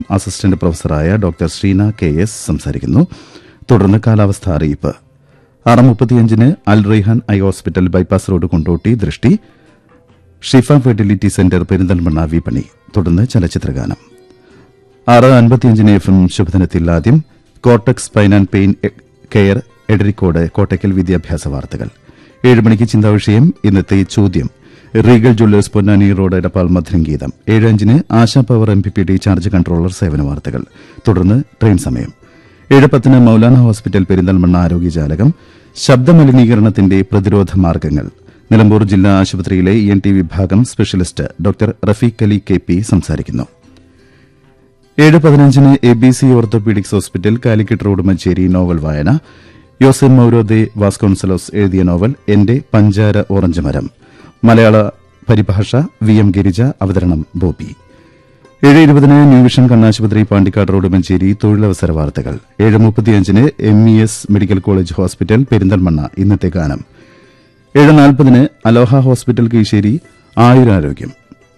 assistant പ്രൊഫസറായ doctor Sreena K S സംസാരിക്കുന്നു തുടർന്ന് കാലാവസ്ഥ അറിയിപ്പ് ആറ് മുപ്പത്തിയഞ്ചിന് Al Raihan eye hospital bypass road Kondotty Drishti Shifa fertility centre Perinthalmanna വിപണി തുടർന്ന് ചലച്ചിത്രഗാനം ആറ് അൻപത്തിയഞ്ചിന് എഫ് എം ശുഭദിനത്തിൽ ആദ്യം കോട്ടക്സ് പൈൻ ആൻഡ് പെയിൻ എ- കെയർ എഡറിക്കോട് കോട്ടയ്ക്കൽ വിദ്യാഭ്യാസ വാർത്തകൾ ഏഴ് മണിക്ക് ചിന്താവിഷയം ഇന്നത്തെ ചോദ്യം Regal jewellers Ponnani road Edappal മധുരം ഗീതം ഏഴ് അഞ്ചിന് Asha power M P P T charge controller സേവന വാർത്തകൾ തുടർന്ന് ട്രെയിൻ സമയം ഏഴ് പത്തിന് മൌലാന ഹോസ്പിറ്റൽ പെരിന്തൽമണ്ണ ആരോഗ്യജാലകം ശബ്ദമലിനീകരണത്തിന്റെ പ്രതിരോധ മാർഗങ്ങൾ നിലമ്പൂർ ജില്ലാ ആശുപത്രിയിലെ ഇ എൻ ടി വിഭാഗം specialist doctor Rafeeq Ali K P സംസാരിക്കുന്നു ഏഴ് പതിനഞ്ചിന് A B C orthopaedics hospital Calicut road Manjeri novel വായന യോസെഫ് മൌരോദെ വാസ്കോൺസലോസ് എഴുതിയ നോവൽ എന്റെ പഞ്ചാര ഓറഞ്ച് മരം മലയാള പരിഭാഷ വി എം ഗിരിജ അവതരണം ബോബി ഏഴ് ഇരുപതിന് ന്യൂ വിഷൻ കണ്ണാശുപത്രി പാണ്ടിക്കാട് റോഡ് മഞ്ചേരി തൊഴിലവസര വാർത്തകൾ ഏഴ് മുപ്പത്തിയഞ്ചിന് M E S medical college hospital Perinthalmanna ഇന്നത്തെ ഗാനം ഏഴ് നാൽപ്പതിന് അലോഹ ഹോസ്പിറ്റൽ കീശേരി ആയുരാരോഗ്യം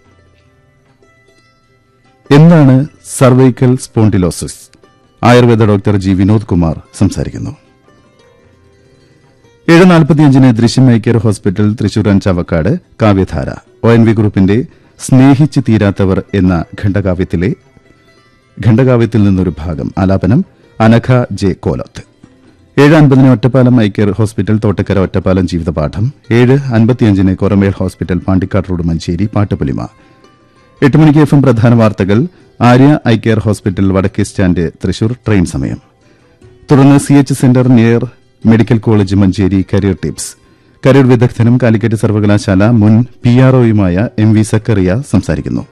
എന്താണ് സർവൈക്കൽ സ്പോണ്ടിലോസിസ് ആയുർവേദ ഡോക്ടർ ജി വിനോദ് കുമാർ സംസാരിക്കുന്നു ഏഴ് നാൽപ്പത്തിയഞ്ചിന് ദൃശ്യം ഐക്യർ ഹോസ്പിറ്റൽ തൃശൂർ ചവക്കാട് കാവ്യധാര ഒ എൻ വി ഗ്രൂപ്പിന്റെ സ്നേഹിച്ച് തീരാത്തവർ എന്ന ഖണ്ഡകാവ്യത്തിലെ ഖണ്ഡകാവ്യത്തിൽ നിന്നൊരു ഭാഗം ആലാപനം അനഘ ജെ കോലത്ത് ഏഴ് അൻപതിന് ഒറ്റപ്പാലം ഐക്യർ ഹോസ്പിറ്റൽ തോട്ടക്കര ഒറ്റപ്പാലം ജീവിതപാഠം ഏഴ് അൻപത്തിയഞ്ചിന് കൊറമേൽ ഹോസ്പിറ്റൽ പാണ്ടിക്കാട് റോഡ് മഞ്ചേരി പാട്ടുപുലിമ എട്ട് മണിക്ക് എഫ് എം പ്രധാന വാർത്തകൾ ആര്യ ഐ കെയർ ഹോസ്പിറ്റൽ വടക്കേ സ്റ്റാൻഡ് തൃശൂർ ട്രെയിൻ സമയം തുടർന്ന് C H centre near medical college Manjeri career tips career വിദഗ്ധനും കാലിക്കറ്റ് സർവകലാശാല മുൻ പി ആർഒയുമായ എം വി സക്കറിയ സംസാരിക്കുന്നു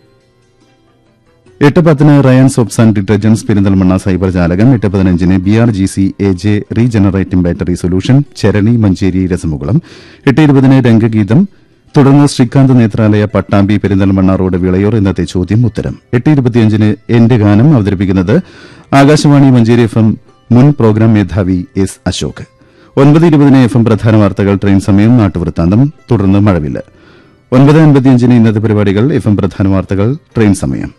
എട്ട് പത്തിന് Rayan soaps and detergents Perinthalmanna cyber ജാലകം എട്ട് പതിനഞ്ചിന് B R G C A J regenerating battery solution ചരണി മഞ്ചേരി രസമുകുളം എട്ട് ഇരുപതിന് രംഗഗീതം തുടർന്ന് ശ്രീകാന്ത് നേത്രാലയ പട്ടാമ്പി പെരിന്തൽമണ്ണ റോഡ് വിളയൂർ ഇന്നത്തെ ചോദ്യം ഉത്തരം എട്ട് ഇരുപത്തിയഞ്ചിന് എന്റെ ഗാനം അവതരിപ്പിക്കുന്നത് ആകാശവാണി മഞ്ചേരി എഫ് എം മുൻ പ്രോഗ്രാം മേധാവി എസ് അശോക് ഒൻപത് ഇരുപതിന് എഫ് എം പ്രധാന വാർത്തകൾ ട്രെയിൻ സമയം നാട്ടുവൃത്താന്തം തുടർന്ന് മഴവില്ല് ഒൻപത് അൻപത്തിയഞ്ചിന് ഇന്നത്തെ പരിപാടികൾ എഫ് എം പ്രധാന വാർത്തകൾ ട്രെയിൻ സമയം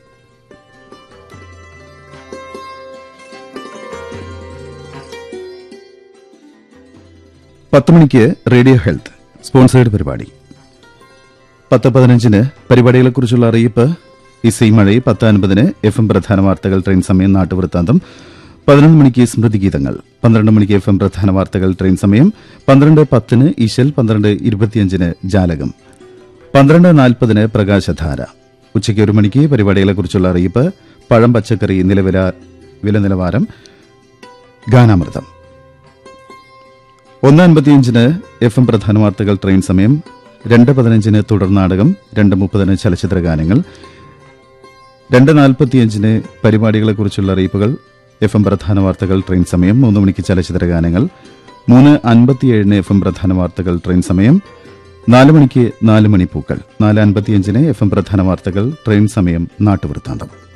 പത്ത് മണിക്ക് റേഡിയോ ഹെൽത്ത് സ്പോൺസേഡ് പരിപാടി പത്ത് പതിനഞ്ചിന് പരിപാടികളെക്കുറിച്ചുള്ള അറിയിപ്പ് ഇസൈ മഴ പത്ത് അൻപതിന് എഫ് എം പ്രധാന വാർത്തകൾ ട്രെയിൻ സമയം നാട്ടുവൃത്താന്തം പതിനൊന്ന് മണിക്ക് സ്മൃതി ഗീതങ്ങൾ പന്ത്രണ്ട് മണിക്ക് എഫ് എം പ്രധാന വാർത്തകൾ ട്രെയിൻ സമയം പന്ത്രണ്ട് പത്തിന് ഈശൽ പന്ത്രണ്ട് ഇരുപത്തിയഞ്ചിന് ജാലകം പന്ത്രണ്ട് നാൽപ്പതിന് പ്രകാശധാര ഉച്ചയ്ക്ക് ഒരു മണിക്ക് പരിപാടികളെക്കുറിച്ചുള്ള അറിയിപ്പ് പഴം പച്ചക്കറി നിലവില വില നിലവാരം ഗാനാമൃതം ഒന്ന് അൻപത്തിയഞ്ചിന് എഫ് എം പ്രധാന വാർത്തകൾ ട്രെയിൻ സമയം രണ്ട് പതിനഞ്ചിന് തുടർ നാടകം രണ്ട് മുപ്പതിന് ചലച്ചിത്ര ഗാനങ്ങൾ രണ്ട് നാൽപ്പത്തിയഞ്ചിന് പരിപാടികളെക്കുറിച്ചുള്ള അറിയിപ്പുകൾ എഫ് എം പ്രധാന വാർത്തകൾ ട്രെയിൻ സമയം മൂന്ന് മണിക്ക് ചലച്ചിത്ര ഗാനങ്ങൾ മൂന്ന് അൻപത്തിയേഴിന് എഫ് എം പ്രധാന വാർത്തകൾ ട്രെയിൻ സമയം നാല് മണിക്ക് നാല് മണിപ്പൂക്കൾ നാല് അൻപത്തിയഞ്ചിന് എഫ് എം പ്രധാന വാർത്തകൾ ട്രെയിൻ സമയം നാട്ടുവൃത്താന്തം